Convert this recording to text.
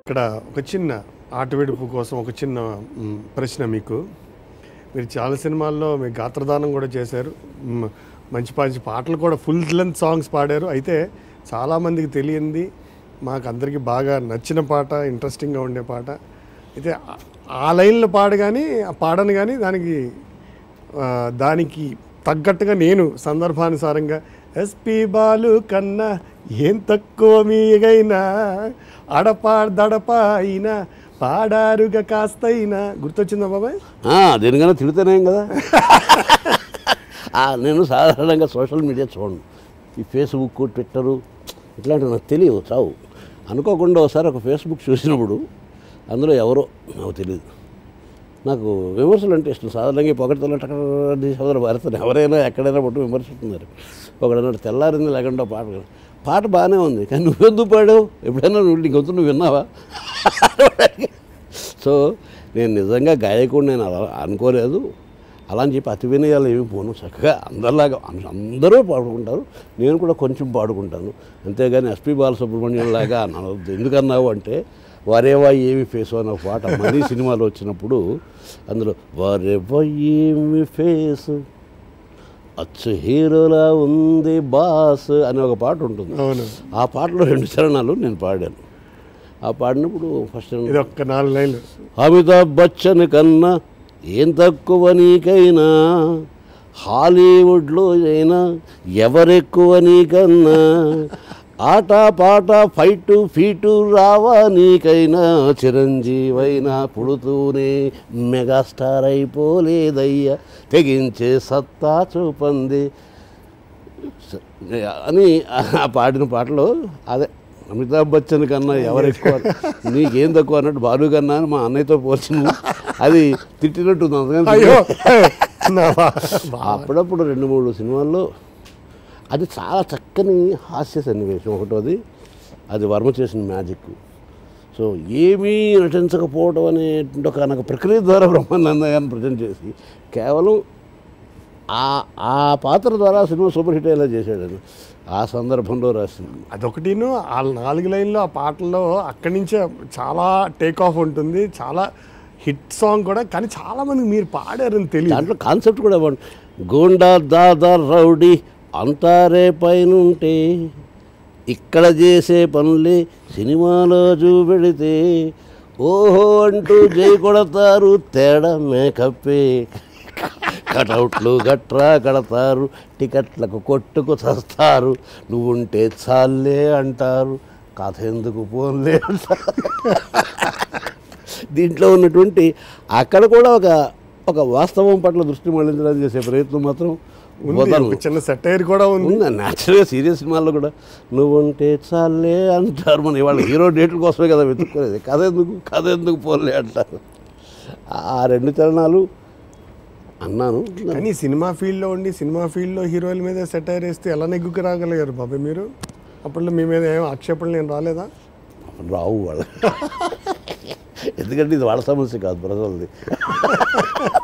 ఇక్కడ ఒక చిన్న ఆటవిడుపు కోసం ఒక చిన్న మ్, ప్రశ్న మీకు మీరు చాలా సినిమాల్లో మీ గాత్రదానం కూడా చేశారు మ్, మంచి మంచి పాటలు కూడా ఫుల్ లెంత్ సాంగ్స్ పాడారు అయితే చాలామందికి తెలియంది మాకు అందరికీ బాగా నచ్చిన పాట ఇంట్రెస్టింగ్గా ఉండే పాట అయితే ఆ- ఆ లైన్లో పాడు కానీ ఆ పాడను కానీ దానికి ఆ, దానికి తగ్గట్టుగా నేను సందర్భానుసారంగా ఎస్పి బాలు కన్నా ఏం తక్కువ మీగైనా అడపా దడప అయినా పాడారుగా కాస్తైనా గుర్తొచ్చిందా బాబాయ్ ఆ, దేనికైనా తిడితేనేం కదా ఆ, నేను సాధారణంగా సోషల్ మీడియా చూడను ఈ ఫేస్బుక్ ట్విట్టరు ఇట్లాంటివి నాకు తెలియవు చావు అనుకోకుండా ఒకసారి ఒక ఫేస్బుక్ చూసినప్పుడు అందులో ఎవరో నాకు తెలియదు నాకు విమర్శలు అంటే ఇష్టం సాధారణంగా ఈ పొగడతలు సోదరు భారతను ఎవరైనా ఎక్కడైనా పట్టు విమర్శిస్తున్నారు ఒకడన్నాడు తెల్లారింది లేకుండా పాట పాట బాగానే ఉంది కానీ నువ్వెందుకు పాడావు ఎప్పుడైనా నువ్వు నీ గొంతు నువ్వు విన్నావా సో నేను నిజంగా గాయకుడు నేను అలా అనుకోలేదు అలా అని చెప్పి అతి వినయాలు ఏమి పోను చక్కగా అందరిలాగా అం- అందరూ పాడుకుంటారు నేను కూడా కొంచెం పాడుకుంటాను అంతేగాని ఎస్పి బాలసుబ్రహ్మణ్యం లాగా అనవద్దు ఎందుకన్నావు అంటే వారేవా ఏమి ఫేసు అన్న పాట మరీ సినిమాలో వచ్చినప్పుడు అందులో వారేవా ఏమి ఫేసు అచ్చు హీరోలా ఉంది బాస్ అనే ఒక పాట ఉంటుంది అవును ఆ పాటలో రెండు చరణాలు నేను పాడాను ఆ పాడినప్పుడు ఫస్ట్ ఇది ఒక్క నాలుగు లైన్లు అమితాబ్ బచ్చన్ కన్నా ఏం తక్కువ నీకైనా హాలీవుడ్లో అయినా ఎవరెక్కువ నీకన్నా ఆట పాట ఫైటు ఫీటు రావా నీకైనా చిరంజీవైనా పుడుతూనే మెగాస్టార్ అయిపోలేదయ్యా తెగించే సత్తా చూపంది అని ఆ పాడిన పాటలో అదే అమితాబ్ బచ్చన్ కన్నా ఎవరు ఎక్కువ నీకేం తక్కువ అన్నట్టు బాలు కన్నా అని మా అన్నయ్యతో పోల్చిన అది తిట్టినట్టు ఉంది అందుకని అయ్యో నా బా- బా- అప్పుడప్పుడు రెండు మూడు సినిమాల్లో అది చాలా చక్కని హాస్య సన్నివేశం ఒకటోది అది వర్మ చేసిన మ్యాజిక్ సో ఏమీ నటించకపోవడం అనేటువంటి ఒక నాకు ప్రక్రియ ద్వారా బ్రహ్మానంద గారిని ప్రజెంట్ చేసి కేవలం ఆ ఆ పాత్ర ద్వారా సినిమా సూపర్ హిట్ అయ్యేలా చేశాడు ఆ సందర్భంలో రాసింది అదొకటిను ఆ నాలుగు లైన్లో ఆ పాటల్లో అక్కడి నుంచే చాలా టేక్ ఆఫ్ ఉంటుంది చాలా హిట్ సాంగ్ కూడా కానీ చాలా మందికి మీరు పాడారని తెలియదు దాంట్లో కాన్సెప్ట్ కూడా బాగుంది గోండా దాదా రౌడీ అంటారే పైనుంటే ఇక్కడ చేసే పనులే సినిమాలో చూపెడితే ఓహో అంటూ జై కొడతారు తేడా మేకప్పే కటౌట్లు గట్రా కడతారు టికెట్లకు కొట్టుకు చస్తారు నువ్వుంటే చాలే అంటారు కథ ఎందుకు పోన్లే అంటారు దీంట్లో ఉన్నటువంటి అక్కడ కూడా ఒక ఒక వాస్తవం పట్ల దృష్టి మళ్లించడానికి చేసే ప్రయత్నం మాత్రం ఉంది వదలను. ఒక చిన్న సెటైర్ కూడా ఉంది ఉంది న్యాచురల్గా సీరియస్ సినిమాల్లో కూడా నువ్వుంటే చాలే అంటారు మన ఇవాళ హీరో డేట్ల కోసమే కదా వెతుక్కునేది కథ ఎందుకు కథ ఎందుకు పోలే అంటారు ఆ రెండు చరణాలు అన్నాను కానీ సినిమా ఫీల్డ్లో ఉండి సినిమా ఫీల్డ్లో హీరోయిన్ మీద సెటైర్ వేస్తే ఎలా నెగ్గుకు రాగలిగారు బాబాయ్ మీరు అప్పట్లో మీ మీద ఏం ఆక్షేపణలు నేను రాలేదా రావు వాళ్ళు ఎందుకంటే ఇది వాళ్ళ సమస్య కాదు ప్రజలది